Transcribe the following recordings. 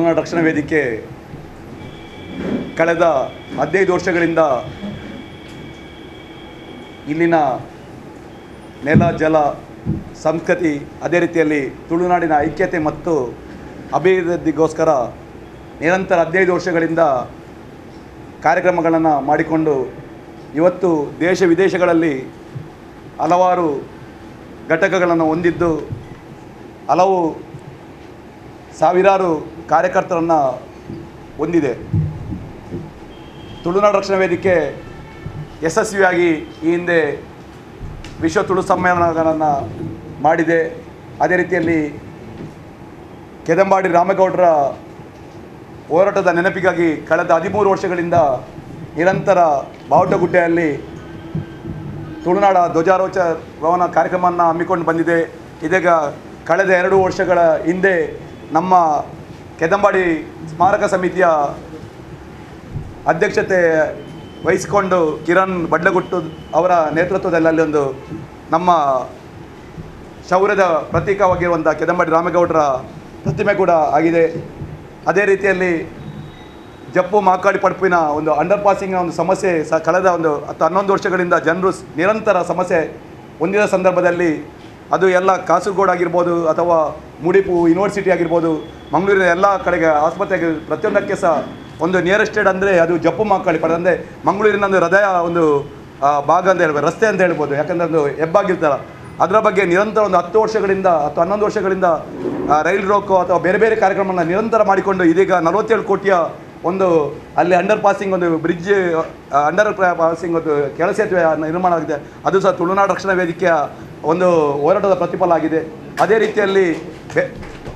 ತುಳುನಾಡು ರಕ್ಷಣಾ ವೇದಿಕೆ ಕಳೆದ ಹದಿನೈದು ವರ್ಷಗಳಿಂದ ಇಲ್ಲಿನ ನೆಲ ಜಲ ಸಂಸ್ಕೃತಿ ಅದೇ ರೀತಿಯಲ್ಲಿ ತುಳುನಾಡಿನ ಐಕ್ಯತೆ ಮತ್ತು ಅಭಿವೃದ್ಧಿಗೋಸ್ಕರ ನಿರಂತರ ಹದಿನೈದು ವರ್ಷಗಳಿಂದ ಕಾರ್ಯಕ್ರಮಗಳನ್ನು ಮಾಡಿಕೊಂಡು ಇವತ್ತು ದೇಶ ವಿದೇಶಗಳಲ್ಲಿ ಹಲವಾರು ಘಟಕಗಳನ್ನು ಹೊಂದಿದ್ದು ಹಲವು ಸಾವಿರಾರು ಕಾರ್ಯಕರ್ತರನ್ನು ಹೊಂದಿದೆ ತುಳುನಾಡು ರಕ್ಷಣಾ ವೇದಿಕೆ ಯಶಸ್ವಿಯಾಗಿ ಈ ಹಿಂದೆ ವಿಶ್ವ ತುಳು ಸಮ್ಮೇಳನಗಳನ್ನು ಮಾಡಿದೆ ಅದೇ ರೀತಿಯಲ್ಲಿ ಕೆದಂಬಾಡಿ ರಾಮೇಗೌಡರ ಹೋರಾಟದ ನೆನಪಿಗಾಗಿ ಕಳೆದ ಹದಿಮೂರು ವರ್ಷಗಳಿಂದ ನಿರಂತರ ಬಾವುಟಗುಡ್ಡೆಯಲ್ಲಿ ತುಳುನಾಡ ಧ್ವಜಾರೋಚನ ಕಾರ್ಯಕ್ರಮವನ್ನು ಹಮ್ಮಿಕೊಂಡು ಬಂದಿದೆ ಇದೀಗ ಕಳೆದ ಎರಡು ವರ್ಷಗಳ ಹಿಂದೆ ನಮ್ಮ ಕೆದಂಬಾಡಿ ಸ್ಮಾರಕ ಸಮಿತಿಯ ಅಧ್ಯಕ್ಷತೆ ವಹಿಸಿಕೊಂಡು ಕಿರಣ್ ಬಡ್ಲಗುಟ್ಟು ಅವರ ನೇತೃತ್ವದಲ್ಲಿ ಅಲ್ಲಿ ಒಂದು ನಮ್ಮ ಶೌರ್ಯದ ಪ್ರತೀಕವಾಗಿರುವಂಥ ಕೆದಂಬಾಡಿ ರಾಮೇಗೌಡರ ಪ್ರತಿಮೆ ಕೂಡ ಆಗಿದೆ ಅದೇ ರೀತಿಯಲ್ಲಿ ಜಪ್ಪು ಮಾಕಾಡಿ ಪಡುಪಿನ ಒಂದು ಅಂಡರ್ ಪಾಸಿಂಗ್ನ ಒಂದು ಸಮಸ್ಯೆ ಸ ಕಳೆದ ಒಂದು ಹತ್ತು ಹನ್ನೊಂದು ವರ್ಷಗಳಿಂದ ಜನರು ಸ್- ನಿರಂತರ ಸಮಸ್ಯೆ ಹೊಂದಿದ ಸಂದರ್ಭದಲ್ಲಿ ಅದು ಎಲ್ಲ ಕಾಸರಗೋಡು ಆಗಿರ್ಬೋದು ಅಥವಾ ಮುಡಿಪು ಯೂನಿವರ್ಸಿಟಿ ಆಗಿರ್ಬೋದು ಮಂಗಳೂರಿನ ಎಲ್ಲ ಕಡೆಗೆ ಆಸ್ಪತ್ರೆ ಆಗಿರ್ಬೋದು, ಪ್ರತಿಯೊಂದಕ್ಕೆ ಸಹ ಒಂದು ನಿಯರೆಸ್ಟೆಡ್ ಅಂದರೆ ಅದು ಜಪ್ಪು ಮಾಕಾಳಿ ಪಡ ಅಂದರೆ ಮಂಗಳೂರಿನ ಒಂದು ಹೃದಯ ಒಂದು ಆ, ಭಾಗ ಅಂತ ಹೇಳ್ಬೋದು ರಸ್ತೆ ಅಂತ ಹೇಳ್ಬೋದು ಯಾಕಂದರೆ ಒಂದು ಹೆಬ್ಬಾಗಿರ್ತಾರ ಅದರ ಬಗ್ಗೆ ನಿರಂತರ ಒಂದು ಹತ್ತು ವರ್ಷಗಳಿಂದ ಹತ್ತು ಹನ್ನೊಂದು ವರ್ಷಗಳಿಂದ ಆ, ರೈಲ್ ರೋಕೋ ಅಥವಾ ಬೇರೆ ಬೇರೆ ಕಾರ್ಯಕ್ರಮಗಳನ್ನ ನಿರಂತರ ಮಾಡಿಕೊಂಡು ಇದೀಗ ನಲವತ್ತೇಳು ಕೋಟಿಯ ಒಂದು ಅಲ್ಲಿ ಅಂಡರ್ ಪಾಸಿಂಗ್ ಒಂದು ಬ್ರಿಡ್ಜ್ ಅಂಡರ್ ಪಾಸಿಂಗ್ ಒಂದು ಕೆಳ ಸೇತುವೆ ನಿರ್ಮಾಣ ಆಗಿದೆ ಅದು ಸಹ ತುಳುನಾಡು ರಕ್ಷಣಾ ವೇದಿಕೆಯ ಒಂದು ಹೋರಾಟದ ಪ್ರತಿಫಲ ಆಗಿದೆ ಅದೇ ರೀತಿಯಲ್ಲಿ ಬೆ-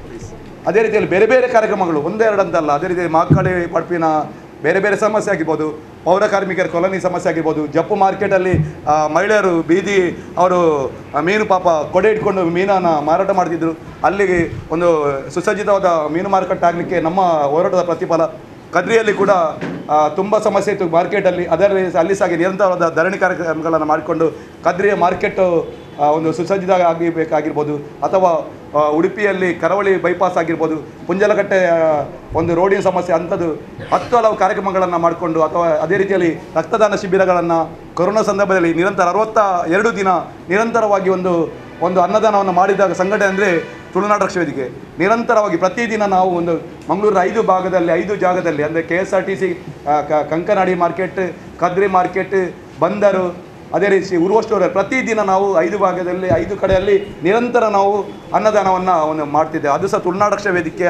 ಅದೇ ರೀತಿಯಲ್ಲಿ ಬೇರೆ ಬೇರೆ ಕಾರ್ಯಕ್ರಮಗಳು ಒಂದೆರಡು ಅಂತಲ್ಲ ಅದೇ ರೀತಿ ಮಾಕಾಳಿ ಪಡ್ಪಿನ ಬೇರೆ ಬೇರೆ ಸಮಸ್ಯೆ ಆಗಿರ್ಬೋದು ಪೌರ ಕಾರ್ಮಿಕರ ಕಾಲೋನಿ ಸಮಸ್ಯೆ ಆಗಿರ್ಬೋದು ಜಪ್ಪು ಮಾರ್ಕೆಟಲ್ಲಿ ಆ, ಮಹಿಳೆಯರು ಬೀದಿ ಅವರು ಆ, ಮೀನು ಪಾಪ ಕೊಡೆ ಇಟ್ಕೊಂಡು ಮೀನನ್ನು ಮಾರಾಟ ಮಾಡ್ತಿದ್ರು ಅಲ್ಲಿಗೆ ಒಂದು ಸುಸಜ್ಜಿತವಾದ ಮೀನು ಮಾರುಕಟ್ಟೆ ಆಗಲಿಕ್ಕೆ ನಮ್ಮ ಹೋರಾಟದ ಪ್ರತಿಫಲ ಕದ್ರಿಯಲ್ಲಿ ಕೂಡ ತುಂಬ ಸಮಸ್ಯೆ ಇತ್ತು ಮಾರ್ಕೆಟಲ್ಲಿ ಅದರಲ್ಲಿ ಅಲ್ಲಿ ಸಾಗಿ ನಿರಂತರವಾದ ಧರಣಿ ಕಾರ್ಯಕ್ರಮಗಳನ್ನು ಮಾಡಿಕೊಂಡು ಕದ್ರಿಯ ಮಾರ್ಕೆಟು ಆ, ಒಂದು ಸುಸಜ್ಜಿತ ಆಗಬೇಕಾಗಿರ್ಬೋದು ಅಥವಾ ಆ, ಉಡುಪಿಯಲ್ಲಿ ಕರಾವಳಿ ಬೈಪಾಸ್ ಆಗಿರ್ಬೋದು ಪುಂಜಲಕಟ್ಟೆ ಆ, ಒಂದು ರೋಡಿನ ಸಮಸ್ಯೆ ಅಂಥದ್ದು ಹತ್ತು ಹಲವು ಕಾರ್ಯಕ್ರಮಗಳನ್ನು ಮಾಡಿಕೊಂಡು ಅಥವಾ ಅದೇ ರೀತಿಯಲ್ಲಿ ರಕ್ತದಾನ ಶಿಬಿರಗಳನ್ನು ಕೊರೋನಾ ಸಂದರ್ಭದಲ್ಲಿ ನಿರಂತರ ಅರವತ್ತ ಎರಡು ದಿನ ನಿರಂತರವಾಗಿ ಒಂದು ಒಂದು ಅನ್ನದಾನವನ್ನು ಮಾಡಿದಾಗ ಸಂಘಟನೆ ಅಂದರೆ ತುಳುನಾಡು ರಕ್ಷಾ ವೇದಿಕೆ ನಿರಂತರವಾಗಿ ಪ್ರತಿದಿನ ನಾವು ಒಂದು ಮಂಗಳೂರಿನ ಐದು ಭಾಗದಲ್ಲಿ ಐದು ಜಾಗದಲ್ಲಿ ಅಂದರೆ K S R T C Kankanadi market Kadri market ಬಂದರು ಅದೇ ರೀತಿ ಉರುವ ಸ್ಟೋರ್ ಪ್ರತಿದಿನ ನಾವು ಐದು ಭಾಗದಲ್ಲಿ ಐದು ಕಡೆಯಲ್ಲಿ ನಿರಂತರ ನಾವು ಅನ್ನದಾನವನ್ನು ಒಂದು ಮಾಡ್ತಿದ್ದೇವೆ ಅದು ಸಹ ತುಳುನಾಡು ರಕ್ಷಾ ವೇದಿಕೆಯ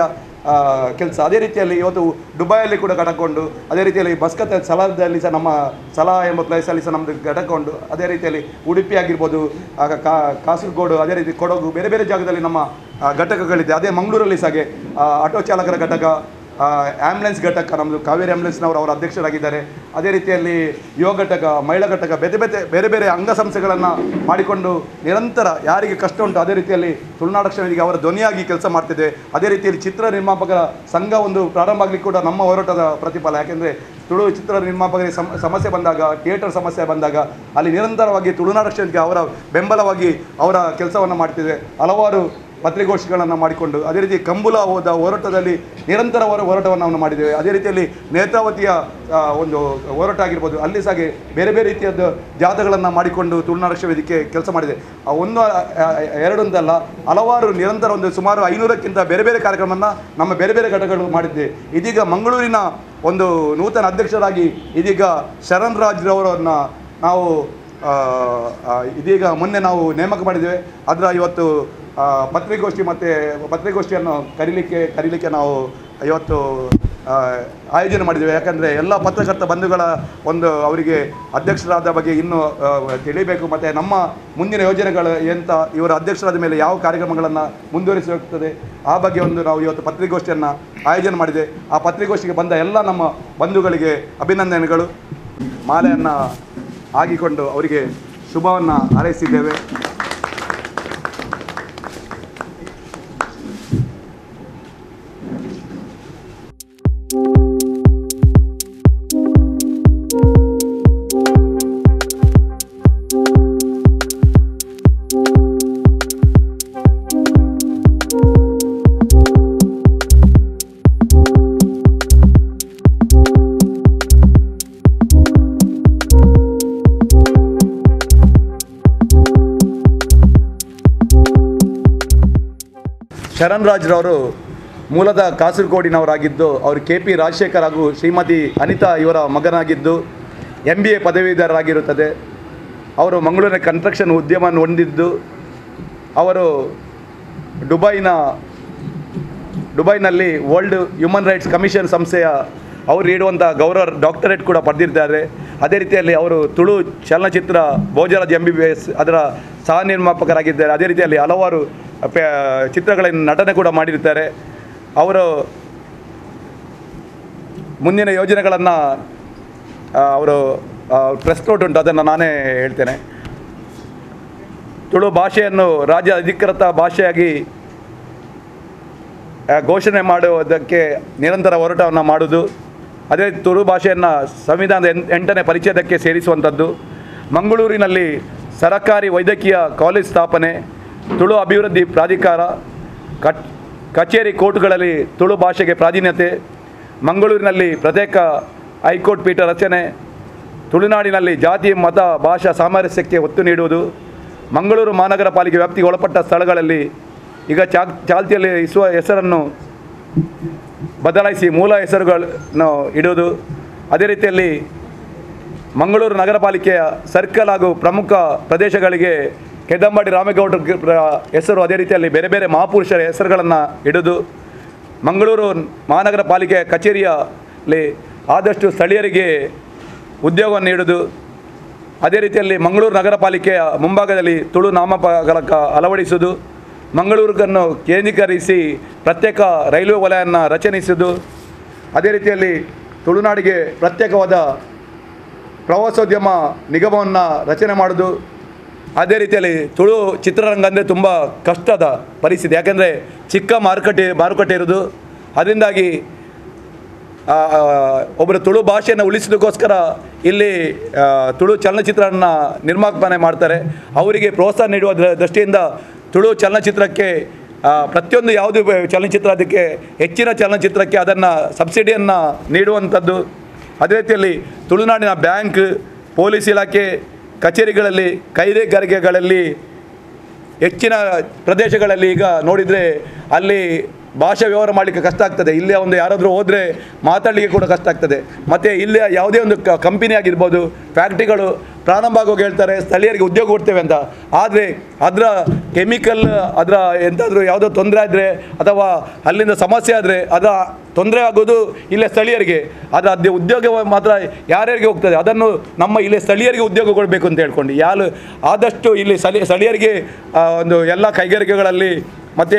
ಕೆಲಸ ಅದೇ ರೀತಿಯಲ್ಲಿ ಇವತ್ತು ದುಬೈಯಲ್ಲಿ ಕೂಡ ಘಟಕೊಂಡು ಅದೇ ರೀತಿಯಲ್ಲಿ ಬಸ್ಕತ್ ಸಲಾದಲ್ಲಿ ಸಹ ನಮ್ಮ ಸಲಾ ಎಂಬ ಪ್ಲೇಸಲ್ಲಿ ಸಹ ನಮ್ಮದು ಘಟಕೊಂಡು ಅದೇ ರೀತಿಯಲ್ಲಿ ಉಡುಪಿ ಆಗಿರ್ಬೋದು ಆಗ ಕಾ ಕಾಸರಗೋಡು ಅದೇ ರೀತಿ ಕೊಡಗು ಬೇರೆ ಬೇರೆ ಜಾಗದಲ್ಲಿ ನಮ್ಮ ಆ, ಘಟಕಗಳಿದೆ ಅದೇ ಮಂಗಳೂರಲ್ಲಿ ಸಹ ಹಾಗೆ ಆ, ಆಟೋ ಚಾಲಕರ ಘಟಕ ಆ್ಯಂಬುಲೆನ್ಸ್ ಘಟಕ ನಮ್ಮದು ಕಾವೇರಿ ಆ್ಯಂಬುಲೆನ್ಸ್ನವರು ಅವರ ಅಧ್ಯಕ್ಷರಾಗಿದ್ದಾರೆ ಅದೇ ರೀತಿಯಲ್ಲಿ ಯುವ ಘಟಕ ಮಹಿಳಾ ಘಟಕ ಬೇರೆ ಬೇರೆ ಬೇರೆ ಬೇರೆ ಅಂಗಸಂಸ್ಥೆಗಳನ್ನು ಮಾಡಿಕೊಂಡು ನಿರಂತರ ಯಾರಿಗೆ ಕಷ್ಟ ಉಂಟು ಅದೇ ರೀತಿಯಲ್ಲಿ ತುಳುನಾಡು ರಕ್ಷಣಾ ವೇದಿಕೆ ಅವರ ಧ್ವನಿಯಾಗಿ ಕೆಲಸ ಮಾಡ್ತಿದೆ ಅದೇ ರೀತಿಯಲ್ಲಿ ಚಿತ್ರ ನಿರ್ಮಾಪಕರ ಸಂಘ ಒಂದು ಪ್ರಾರಂಭ ಆಗಲಿಕ್ಕೆ ಕೂಡ ನಮ್ಮ ಹೋರಾಟದ ಪ್ರತಿಫಲ ಯಾಕೆಂದರೆ ತುಳು ಚಿತ್ರ ನಿರ್ಮಾಪಕರಿಗೆ ಸಮ ಸಮಸ್ಯೆ ಬಂದಾಗ ಥಿಯೇಟರ್ ಸಮಸ್ಯೆ ಬಂದಾಗ ಅಲ್ಲಿ ನಿರಂತರವಾಗಿ ತುಳುನಾಡು ರಕ್ಷಣಾ ವೇದಿಕೆ ಅವರ ಬೆಂಬಲವಾಗಿ ಅವರ ಕೆಲಸವನ್ನು ಮಾಡ್ತಿದೆ ಹಲವಾರು ಪತ್ರಿಕೋಷ್ಠಿಗಳನ್ನು ಮಾಡಿಕೊಂಡು ಅದೇ ರೀತಿ ಕಂಬುಲ ಹೋದ ಹೋರಾಟದಲ್ಲಿ ನಿರಂತರ ಹೋರ- ಹೋರಾಟವನ್ನು ನಾವು ಮಾಡಿದ್ದೇವೆ ಅದೇ ರೀತಿಯಲ್ಲಿ ನೇತ್ರಾವತಿಯ ಆ, ಒಂದು ಹೋರಾಟ ಆಗಿರ್ಬೋದು ಅಲ್ಲಿ ಸಹ ಹಾಗೆ ಬೇರೆ ಬೇರೆ ರೀತಿಯದ್ದು ಜಾಥಾಗಳನ್ನು ಮಾಡಿಕೊಂಡು ತುಳುನಾಡು ರಕ್ಷಾ ವೇದಿಕೆ ಕೆಲಸ ಮಾಡಿದೆ ಆ ಒಂದು ಆ, ಆ, ಎರಡು ಅಂತಲ್ಲ ಹಲವಾರು ನಿರಂತರ ಒಂದು ಸುಮಾರು ಐನೂರಕ್ಕಿಂತ ಬೇರೆ ಬೇರೆ ಕಾರ್ಯಕ್ರಮವನ್ನು ನಮ್ಮ ಬೇರೆ ಬೇರೆ ಘಟಕಗಳು ಮಾಡಿದ್ದೆ ಇದೀಗ ಮಂಗಳೂರಿನ ಒಂದು ನೂತನ ಅಧ್ಯಕ್ಷರಾಗಿ ಇದೀಗ ಶರಣ್ ರಾಜ್ರವರನ್ನು ನಾವು ಆ, ಆ, ಇದೀಗ ಮೊನ್ನೆ ನಾವು ನೇಮಕ ಮಾಡಿದ್ದೇವೆ ಅದರ ಇವತ್ತು ಆ, ಪತ್ರಿಕಾಗೋಷ್ಠಿ ಮತ್ತು ಪತ್ರಿಕಾಗೋಷ್ಠಿಯನ್ನು ಕರೀಲಿಕ್ಕೆ ಕರೀಲಿಕ್ಕೆ ನಾವು ಇವತ್ತು ಆ, ಆಯೋಜನೆ ಮಾಡಿದ್ದೇವೆ ಯಾಕಂದರೆ ಎಲ್ಲ ಪತ್ರಕರ್ತ ಬಂಧುಗಳ ಒಂದು ಅವರಿಗೆ ಅಧ್ಯಕ್ಷರಾದ ಬಗ್ಗೆ ಇನ್ನೂ ಆ, ತಿಳಿಬೇಕು ಮತ್ತು ನಮ್ಮ ಮುಂದಿನ ಯೋಜನೆಗಳು ಎಂತ ಇವರ ಅಧ್ಯಕ್ಷರಾದ ಮೇಲೆ ಯಾವ ಕಾರ್ಯಕ್ರಮಗಳನ್ನು ಮುಂದುವರಿಸುತ್ತದೆ ಆ ಬಗ್ಗೆ ಒಂದು ನಾವು ಇವತ್ತು ಪತ್ರಿಕಾಗೋಷ್ಠಿಯನ್ನು ಆಯೋಜನೆ ಮಾಡಿದೆ ಆ ಪತ್ರಿಕಾಗೋಷ್ಠಿಗೆ ಬಂದ ಎಲ್ಲ ನಮ್ಮ ಬಂಧುಗಳಿಗೆ ಅಭಿನಂದನೆಗಳು ಮಾಲೆಯನ್ನು ಹಾಕಿಕೊಂಡು ಅವರಿಗೆ ಶುಭವನ್ನು ಹಾರೈಸಿದ್ದೇವೆ ಶರಣ್ ರಾಜ್ರವರು ಮೂಲದ ಕಾಸರಗೋಡಿನವರಾಗಿದ್ದು ಅವರು ಕೆ ಪಿ ರಾಜಶೇಖರ್ ಹಾಗೂ ಶ್ರೀಮತಿ ಅನಿತಾ ಇವರ ಮಗನಾಗಿದ್ದು ಎಂ ಬಿ ಎ ಪದವೀಧರರಾಗಿರುತ್ತದೆ ಅವರು ಮಂಗಳೂರಿನ ಕನ್ಸ್ಟ್ರಕ್ಷನ್ ಉದ್ಯಮವನ್ನು ಹೊಂದಿದ್ದು ಅವರು ದುಬೈನ ದುಬೈನಲ್ಲಿ ವರ್ಲ್ಡ್ ಹ್ಯೂಮನ್ ರೈಟ್ಸ್ ಕಮಿಷನ್ ಸಂಸ್ಥೆಯ ಅವರು ನೀಡುವಂಥ ಗೌರವ ಡಾಕ್ಟರೇಟ್ ಕೂಡ ಪಡೆದಿದ್ದಾರೆ ಅದೇ ರೀತಿಯಲ್ಲಿ ಅವರು ತುಳು ಚಲನಚಿತ್ರ Bhojaraj M B B S ಅದರ ಸಹ ನಿರ್ಮಾಪಕರಾಗಿದ್ದಾರೆ ಅದೇ ರೀತಿಯಲ್ಲಿ ಹಲವಾರು ಪೆ- ಚಿತ್ರಗಳನ್ನು ನಟನೆ ಕೂಡ ಮಾಡಿರ್ತಾರೆ ಅವರು ಮುಂದಿನ ಯೋಜನೆಗಳನ್ನು ಅವರು ಪ್ರೆಸ್ ನೋಟ್ ಉಂಟು ಅದನ್ನು ನಾನೇ ಹೇಳ್ತೇನೆ ತುಳು ಭಾಷೆಯನ್ನು ರಾಜ್ಯ ಅಧಿಕೃತ ಭಾಷೆಯಾಗಿ ಆ, ಘೋಷಣೆ ಮಾಡುವುದಕ್ಕೆ ನಿರಂತರ ಹೋರಾಟವನ್ನು ಮಾಡುವುದು ಅದೇ ತುಳು ಭಾಷೆಯನ್ನು ಸಂವಿಧಾನದ ಎನ್- ಎಂಟನೇ ಪರಿಚಯದಕ್ಕೆ ಸೇರಿಸುವಂಥದ್ದು ಮಂಗಳೂರಿನಲ್ಲಿ ಸರಕಾರಿ ವೈದ್ಯಕೀಯ ಕಾಲೇಜ್ ಸ್ಥಾಪನೆ ತುಳು ಅಭಿವೃದ್ಧಿ ಪ್ರಾಧಿಕಾರ ಕಟ್ ಕಚೇರಿ ಕೋರ್ಟ್ಗಳಲ್ಲಿ ತುಳು ಭಾಷೆಗೆ ಪ್ರಾಧಾನ್ಯತೆ ಮಂಗಳೂರಿನಲ್ಲಿ ಪ್ರತ್ಯೇಕ ಹೈಕೋರ್ಟ್ ಪೀಠ ರಚನೆ ತುಳುನಾಡಿನಲ್ಲಿ ಜಾತಿ ಮತ ಭಾಷಾ ಸಾಮರಸ್ಯಕ್ಕೆ ಒತ್ತು ನೀಡುವುದು ಮಂಗಳೂರು ಮಹಾನಗರ ಪಾಲಿಕೆ ವ್ಯಾಪ್ತಿಗೆ ಒಳಪಟ್ಟ ಸ್ಥಳಗಳಲ್ಲಿ ಈಗ ಚಾ ಚಾಲ್ತಿಯಲ್ಲಿ ಇಸುವ ಹೆಸರನ್ನು ಬದಲಾಯಿಸಿ ಮೂಲ ಹೆಸರುಗಳನ್ನು ಇಡುವುದು ಅದೇ ರೀತಿಯಲ್ಲಿ ಮಂಗಳೂರು ನಗರ ಪಾಲಿಕೆಯ ಸರ್ಕಲ್ ಹಾಗೂ ಪ್ರಮುಖ ಪ್ರದೇಶಗಳಿಗೆ ಕೆದಂಬಾಡಿ ರಾಮೇಗೌಡರ ಗ- ಪ್ರ- ಹೆಸರು ಅದೇ ರೀತಿಯಲ್ಲಿ ಬೇರೆ ಬೇರೆ ಮಹಾಪುರುಷರ ಹೆಸರುಗಳನ್ನು ಇಡುವುದು ಮಂಗಳೂರು ಮಹಾನಗರ ಪಾಲಿಕೆ ಕಚೇರಿಯಲ್ಲಿ ಆದಷ್ಟು ಸ್ಥಳೀಯರಿಗೆ ಉದ್ಯೋಗವನ್ನು ನೀಡುವುದು ಅದೇ ರೀತಿಯಲ್ಲಿ ಮಂಗಳೂರು ನಗರ ಪಾಲಿಕೆಯ ಮುಂಭಾಗದಲ್ಲಿ ತುಳು ನಾಮಫಲಕ ಅಳವಡಿಸುವುದು ಮಂಗಳೂರನ್ನು ಕೇಂದ್ರೀಕರಿಸಿ ಪ್ರತ್ಯೇಕ ರೈಲ್ವೆ ವಲಯವನ್ನು ರಚನಿಸುವುದು ಅದೇ ರೀತಿಯಲ್ಲಿ ತುಳುನಾಡಿಗೆ ಪ್ರತ್ಯೇಕವಾದ ಪ್ರವಾಸೋದ್ಯಮ ನಿಗಮವನ್ನು ರಚನೆ ಮಾಡೋದು ಅದೇ ರೀತಿಯಲ್ಲಿ ತುಳು ಚಿತ್ರರಂಗ ಅಂದರೆ ತುಂಬ ಕಷ್ಟದ ಪರಿಸ್ಥಿತಿ ಯಾಕೆಂದರೆ ಚಿಕ್ಕ ಮಾರುಕಟ್ಟೆ ಮಾರುಕಟ್ಟೆ ಇರೋದು ಅದರಿಂದಾಗಿ ಆ, ಆ, ಒಬ್ಬರು ತುಳು ಭಾಷೆಯನ್ನು ಉಳಿಸೋದಕ್ಕೋಸ್ಕರ ಇಲ್ಲಿ ಆ, ತುಳು ಚಲನಚಿತ್ರನ ನಿರ್ಮಾಪನೆ ಮಾಡ್ತಾರೆ ಅವರಿಗೆ ಪ್ರೋತ್ಸಾಹ ನೀಡುವ ದ- ದೃಷ್ಟಿಯಿಂದ ತುಳು ಚಲನಚಿತ್ರಕ್ಕೆ ಆ, ಪ್ರತಿಯೊಂದು ಯಾವುದು ಬ- ಚಲನಚಿತ್ರ ಅದಕ್ಕೆ ಹೆಚ್ಚಿನ ಚಲನಚಿತ್ರಕ್ಕೆ ಅದನ್ನು ಸಬ್ಸಿಡಿಯನ್ನು ನೀಡುವಂಥದ್ದು ಅದೇ ರೀತಿಯಲ್ಲಿ ತುಳುನಾಡಿನ ಬ್ಯಾಂಕ್ ಪೊಲೀಸ್ ಇಲಾಖೆ ಕಚೇರಿಗಳಲ್ಲಿ ಕೈಗಾರಿಕೆಗಳಲ್ಲಿ ಹೆಚ್ಚಿನ ಪ್ರದೇಶಗಳಲ್ಲಿ ಈಗ ನೋಡಿದರೆ ಅಲ್ಲಿ ಭಾಷೆ ವ್ಯವಹಾರ ಮಾಡಲಿಕ್ಕೆ ಕಷ್ಟ ಆಗ್ತದೆ ಇಲ್ಲಿ ಒಂದು ಯಾರಾದರೂ ಹೋದರೆ ಮಾತಾಡಲಿಕ್ಕೆ ಕೂಡ ಕಷ್ಟ ಆಗ್ತದೆ ಮತ್ತು ಇಲ್ಲಿ ಯಾವುದೇ ಒಂದು ಕ ಕಂಪನಿ ಆಗಿರ್ಬೋದು ಫ್ಯಾಕ್ಟ್ರಿಗಳು ಪ್ರಾರಂಭ ಆಗೋಗಿ ಹೇಳ್ತಾರೆ ಸ್ಥಳೀಯರಿಗೆ ಉದ್ಯೋಗ ಕೊಡ್ತೇವೆ ಅಂತ ಆದರೆ ಅದರ ಕೆಮಿಕಲ್ ಅದರ ಎಂತಾದರೂ ಯಾವುದೋ ತೊಂದರೆ ಆದರೆ ಅಥವಾ ಅಲ್ಲಿಂದ ಸಮಸ್ಯೆ ಆದರೆ ಅದರ ತೊಂದರೆ ಆಗೋದು ಇಲ್ಲೇ ಸ್ಥಳೀಯರಿಗೆ ಆದರೆ ಅದೇ ಉದ್ಯೋಗ ಮಾತ್ರ ಯಾರ್ಯಾರಿಗೆ ಹೋಗ್ತದೆ ಅದನ್ನು ನಮ್ಮ ಇಲ್ಲಿ ಸ್ಥಳೀಯರಿಗೆ ಉದ್ಯೋಗ ಕೊಡಬೇಕು ಅಂತ ಹೇಳ್ಕೊಂಡು ಯಾರು ಆದಷ್ಟು ಇಲ್ಲಿ ಸ್ಥಳೀಯ ಸ್ಥಳೀಯರಿಗೆ ಆ, ಒಂದು ಎಲ್ಲ ಕೈಗಾರಿಕೆಗಳಲ್ಲಿ ಮತ್ತು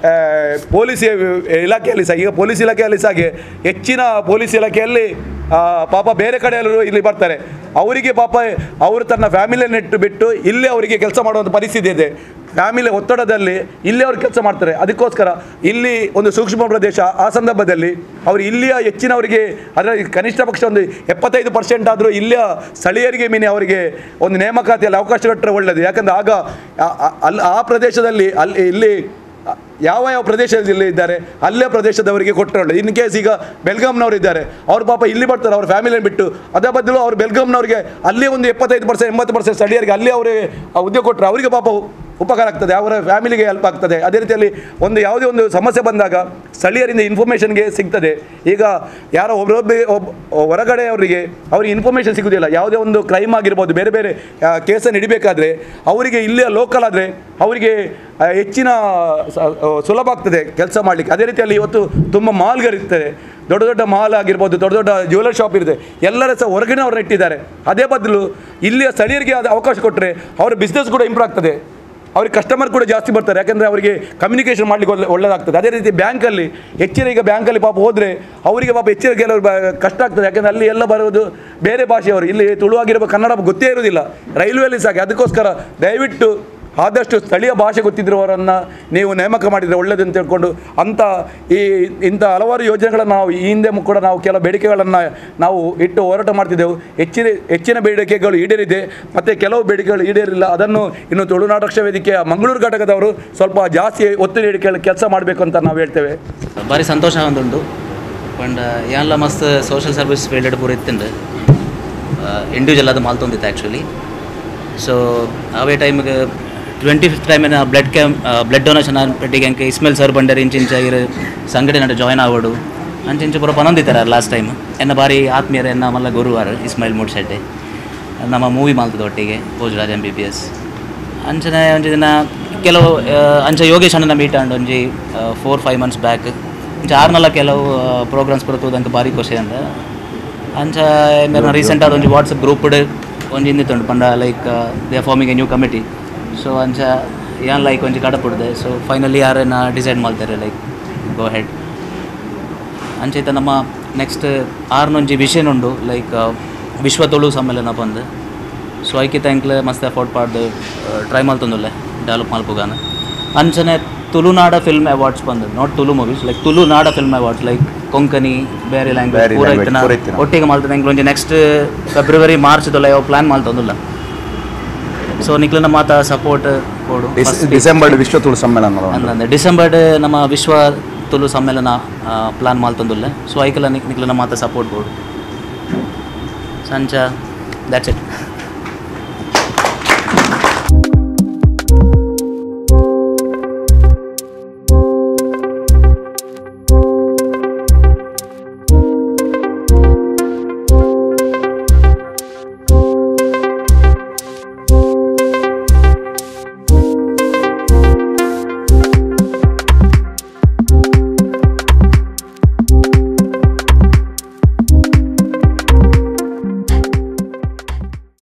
ಪೊಲೀಸ್ ಇಲಾಖೆಯಲ್ಲಿ ಸಹ ಈಗ ಪೊಲೀಸ್ ಇಲಾಖೆಯಲ್ಲಿ ಸಹ ಹಾಗೆ ಹೆಚ್ಚಿನ ಪೊಲೀಸ್ ಇಲಾಖೆಯಲ್ಲಿ ಆ, ಪಾಪ ಬೇರೆ ಕಡೆಯಲ್ಲೂ ಇಲ್ಲಿ ಬರ್ತಾರೆ ಅವರಿಗೆ ಪಾಪ ಅವರು ತನ್ನ ಫ್ಯಾಮಿಲಿಯನ್ನು ಇಟ್ಟು ಬಿಟ್ಟು ಇಲ್ಲಿ ಅವರಿಗೆ ಕೆಲಸ ಮಾಡುವಂಥ ಪರಿಸ್ಥಿತಿ ಇದೆ ಫ್ಯಾಮಿಲಿ ಒತ್ತಡದಲ್ಲಿ ಇಲ್ಲಿ ಅವರು ಕೆಲಸ ಮಾಡ್ತಾರೆ ಅದಕ್ಕೋಸ್ಕರ ಇಲ್ಲಿ ಒಂದು ಸೂಕ್ಷ್ಮ ಪ್ರದೇಶ ಆ ಸಂದರ್ಭದಲ್ಲಿ ಅವರು ಇಲ್ಲಿಯ ಹೆಚ್ಚಿನವರಿಗೆ ಅದರಲ್ಲಿ ಕನಿಷ್ಠ ಪಕ್ಷ ಒಂದು ಎಪ್ಪತ್ತೈದು ಪರ್ಸೆಂಟ್ ಆದರೂ ಇಲ್ಲಿಯ ಸ್ಥಳೀಯರಿಗೆ ಮೀನಿ ಅವರಿಗೆ ಒಂದು ನೇಮಕಾತಿಯಲ್ಲಿ ಅವಕಾಶ ಕೊಟ್ಟರೆ ಒಳ್ಳೆಯದು ಯಾಕಂದರೆ ಆಗ ಆ- ಆ- ಅಲ್ಲಿ ಆ ಪ್ರದೇಶದಲ್ಲಿ ಅಲ್ಲಿ ಇಲ್ಲಿ ಯಾವ ಯಾವ ಪ್ರದೇಶದಲ್ಲಿ ಇದ್ದಾರೆ ಅಲ್ಲೇ ಪ್ರದೇಶದವರಿಗೆ ಕೊಟ್ಟರೆ ಒಳ್ಳೆಯದು ಇನ್ ಕೇಸ್ ಈಗ ಬೆಲ್ಗಾಮ್ನವರು ಇದ್ದಾರೆ ಅವ್ರು ಪಾಪ ಇಲ್ಲಿ ಬರ್ತಾರೆ ಅವ್ರ ಫ್ಯಾಮಿಲಿಯನ್ನು ಬಿಟ್ಟು ಅದರ ಬದಲು ಅವ್ರು ಬೆಲ್ಗಾಮ್ನವರಿಗೆ ಅಲ್ಲೇ ಒಂದು ಎಪ್ಪತ್ತೈದು ಪರ್ಸೆಂಟ್ ಎಂಬತ್ತು ಪರ್ಸೆಂಟ್ ಸ್ಥಳೀಯರಿಗೆ ಅಲ್ಲೇ ಅವರಿಗೆ ಆ ಉದ್ಯೋಗ ಕೊಟ್ಟರೆ ಅವರಿಗೆ ಪಾಪ ಉಪಕಾರ ಆಗ್ತದೆ ಅವರ ಫ್ಯಾಮಿಲಿಗೆ ಹೆಲ್ಪ್ ಆಗ್ತದೆ ಅದೇ ರೀತಿಯಲ್ಲಿ ಒಂದು ಯಾವುದೇ ಒಂದು ಸಮಸ್ಯೆ ಬಂದಾಗ ಸ್ಥಳೀಯರಿಂದ ಇನ್ಫಾರ್ಮೇಷನ್ಗೆ ಸಿಗ್ತದೆ ಈಗ ಯಾರೋ ಒಬ್ಬರೊಬ್ಬ ಒಬ್ಬ ಹೊರಗಡೆ ಅವರಿಗೆ ಅವ್ರಿಗೆ ಇನ್ಫಾರ್ಮೇಷನ್ ಸಿಗೋದಿಲ್ಲ ಯಾವುದೇ ಒಂದು ಕ್ರೈಮ್ ಆಗಿರ್ಬೋದು ಬೇರೆ ಬೇರೆ ಕೇಸನ್ನು ಹಿಡಿಬೇಕಾದ್ರೆ ಅವರಿಗೆ ಇಲ್ಲಿಯ ಲೋಕಲ್ ಆದರೆ ಅವರಿಗೆ ಆ, ಹೆಚ್ಚಿನ ಸ- ಆ, ಸುಲಭ ಆಗ್ತದೆ ಕೆಲಸ ಮಾಡಲಿಕ್ಕೆ ಅದೇ ರೀತಿಯಲ್ಲಿ ಇವತ್ತು ತುಂಬ ಮಾಲ್ಗಳಿರ್ತದೆ ದೊಡ್ಡ ದೊಡ್ಡ ಮಾಲ್ ಆಗಿರ್ಬೋದು ದೊಡ್ಡ ದೊಡ್ಡ ಜ್ಯುವೆಲರ್ ಶಾಪ್ ಇರುತ್ತೆ ಎಲ್ಲರ ಸಹ ಹೊರಗಿನ ಅವ್ರನ್ನ ಇಟ್ಟಿದ್ದಾರೆ ಅದೇ ಬದಲು ಇಲ್ಲಿಯ ಸ್ಥಳೀಯರಿಗೆ ಅದು ಅವಕಾಶ ಕೊಟ್ಟರೆ ಅವರ ಬಿಸ್ನೆಸ್ ಕೂಡ ಇಂಪ್ರೂವ್ ಆಗ್ತದೆ ಅವ್ರಿಗೆ ಕಸ್ಟಮರ್ ಕೂಡ ಜಾಸ್ತಿ ಬರ್ತಾರೆ ಯಾಕಂದರೆ ಅವರಿಗೆ ಕಮ್ಯುನಿಕೇಷನ್ ಮಾಡಲಿಕ್ಕೆ ಒಳ್ಳೆ ಒಳ್ಳೆಯದಾಗ್ತದೆ ಅದೇ ರೀತಿ ಬ್ಯಾಂಕಲ್ಲಿ ಹೆಚ್ಚಿನ ಈಗ ಬ್ಯಾಂಕಲ್ಲಿ ಪಾಪ ಹೋದರೆ ಅವರಿಗೆ ಪಾಪ ಹೆಚ್ಚಿನ ಕೆಲವರು ಬ- ಕಷ್ಟ ಆಗ್ತದೆ ಯಾಕಂದರೆ ಅಲ್ಲಿ ಎಲ್ಲ ಬರೋದು ಬೇರೆ ಭಾಷೆಯವರು ಇಲ್ಲಿ ತುಳು ಆಗಿರ್ಬೇಕು ಕನ್ನಡ ಗೊತ್ತೇ ಇರೋದಿಲ್ಲ ರೈಲ್ವೆಯಲ್ಲಿ ಸಾಕು ಅದಕ್ಕೋಸ್ಕರ ದಯವಿಟ್ಟು ಆದಷ್ಟು ಸ್ಥಳೀಯ ಭಾಷೆ ಗೊತ್ತಿದ್ದವರನ್ನು ನೀವು ನೇಮಕ ಮಾಡಿದರೆ ಒಳ್ಳೆಯದು ಅಂತ ಹೇಳ್ಕೊಂಡು ಅಂಥ ಈ ಇಂಥ ಹಲವಾರು ಯೋಜನೆಗಳನ್ನು ನಾವು ಈ ಹಿಂದೆ ಮು- ಕೂಡ ನಾವು ಕೆಲವು ಬೇಡಿಕೆಗಳನ್ನು ನಾವು ಇಟ್ಟು ಹೋರಾಟ ಮಾಡ್ತಿದ್ದೆವು ಹೆಚ್ಚಿನ ಹೆಚ್ಚಿನ ಬೇಡಿಕೆಗಳು ಈಡೇರಿದೆ ಮತ್ತು ಕೆಲವು ಬೇಡಿಕೆಗಳು ಈಡೇರಿಲ್ಲ ಅದನ್ನು ಇನ್ನು ತುಳುನಾಡು ರಕ್ಷಾ ವೇದಿಕೆಯ ಮಂಗಳೂರು ಘಟಕದವರು ಸ್ವಲ್ಪ ಜಾಸ್ತಿ ಒತ್ತು ನೀಡಿ ಕೆಲಸ ಮಾಡಬೇಕು ಅಂತ ನಾವು ಹೇಳ್ತೇವೆ ಭಾರಿ ಸಂತೋಷ ಒಂದುಂಡು ಪಂಡ ಯಾನ್ಲ ಮಸ್ತ್ ಸೋಷಲ್ ಸರ್ವಿಸ್ ಫೀಲ್ಡ್ ಪೂರ ಇತ್ತುಂಡು ಇಂಡಿವಿಜುವಲ್ ಅದು ಮಾಲ್ತೊಂದಿತ್ತು ಆ್ಯಕ್ಚುಲಿ ಸೊ ಅವೇ ಟೈಮ್ಗೆ twenty fifth time blood camp blood donation ಪೆಟ್ಟಿಗೆ ಅಂಕೆ ಇಸ್ಮೇಲ್ ಸರ್ ಬಂಡರ್ ಇಂಚ ಇಂಚ ಇರು ಸಂಘಟನೆ ನಟ ಜಾಯ್ನ್ ಆವಡು ಅಂಚ ಇಂಚ ಪೂರ ಪನೊಂದಿತ್ತಾರೆ ಲಾಸ್ಟ್ ಟೈಮ್ ಎನ್ನ ಬಾರಿ ಆತ್ಮೀಯರು ಎನ್ನ ಮಲ್ಲ ಗುರುವಾರ ಇಸ್ಮಾಯಿಲ್ ಮೂಡ್ಶೆಡ್ಡೆ ನಮ್ಮ ಮೂವಿ ಮಾಲ್ತದ ಒಟ್ಟಿಗೆ Bhojaraj M B B S ಅಂಚನೆ ಒಂಜಿ ದಿನ ಕೆಲವು ಆ, ಅಂಚ ಯೋಗೇಶ್ ಅಣ್ಣನ ಮೀಟ್ ಆಂಡ್ ಒಂಜಿ ಫೋರ್ ಫೈವ್ ಮಂತ್ಸ್ ಬ್ಯಾಕ್ ಅಂಚ ಆರ್ನಲ್ಲ ಕೆಲವು ಪ್ರೋಗ್ರಾಮ್ಸ್ ಬರ್ತದಂಕ ಬಾರಿ ಖುಷಿ ಅಂದ ಅಂಚ ಮೇರೆ ರೀಸೆಂಟ್ ಆದ ಒಂಜಿ ವಾಟ್ಸಪ್ ಗ್ರೂಪ್ ಒಂಜಿ ಇಂದಿತ್ತುಂಡು ಪಂಡ like they are forming a new committee so ಅಂಚ ಯಾನ್ ಲೈಕ್ ಒಂಜಿ ಕಡಪುಡ್ದೆ ಸೊ ಫೈನಲಿ ಯಾರನ್ನ ಡಿಸೈಡ್ ಮಾಡ್ತಾರೆ ಲೈಕ್ ಗೋ ಹೆಡ್ ಅಂಚೈತ ನಮ್ಮ ನೆಕ್ಸ್ಟ್ ಆರ್ನೊಂಜಿ ವಿಷಯ ಉಂಡು ಲೈಕ್ ವಿಶ್ವ ತುಳು ಸಮ್ಮೇಳನ ಬಂದು ಸೊ ಐಕಿ ಥ್ಯಾಂಕ್ಲೆ ಮಸ್ತ್ ಎಫೋರ್ಟ್ ಪಾಡ್ದು ಟ್ರೈ ಮಾಡ್ತಂದುಲ್ಲೆ ಡೆವಲಪ್ ಮಲ್ಪುಗಾನ ಅಂಚನೆ ತುಳುನಾಡ ಫಿಲ್ಮ್ ಅವಾರ್ಡ್ಸ್ ಬಂದು ನಾಟ್ ತುಳು ಮೂವೀಸ್ ಲೈಕ್ ತುಳುನಾಡ ಫಿಲ್ಮ್ ಅವಾರ್ಡ್ಸ್ ಲೈಕ್ ಕೊಂಕಣಿ ಬೇರೆ ಲ್ಯಾಂಗ್ವೇಜ್ ಬೇರೆ ಪೂರ language, ಇತ್ತಿನ ಪೂರ ಇತ್ತಿನ. ಒಟ್ಟಿಗೆ ಮಾಡ್ತದೆ ಎಂಕ್ಲು ಒಂಜಿ ನೆಕ್ಸ್ಟ್ ಫೆಬ್ರವರಿ ಮಾರ್ಚ್ ದೊಲ್ಲ ಯಾವ ಪ್ಲ್ಯಾನ್ ಮಾಡ್ತಂದುಲ್ಲ ಸೊ ನಿಕ್ಲನ ಮಾತ ಸಪೋರ್ಟ್ ಕೊಡು ಡಿಸ್- ಡಿಸೆಂಬರ್ ವಿಶ್ವ ತುಳು ಸಮ್ಮೇಳನ ಅಂದ್ರೆ ಡಿಸೆಂಬರ್ ನಮ್ಮ ವಿಶ್ವ ತುಳು ಸಮ್ಮೇಳನ ಪ್ಲಾನ್ ಮಾಡ್ತಂದುಲ್ಲ ಸೊ ಐಕಲ ನಿಕ್ಲನ ಮಾತ ಸಪೋರ್ಟ್ ಬೋರ್ಡು ಸಂಚ ದ್ಯಾಟ್ಸ್ ಇಟ್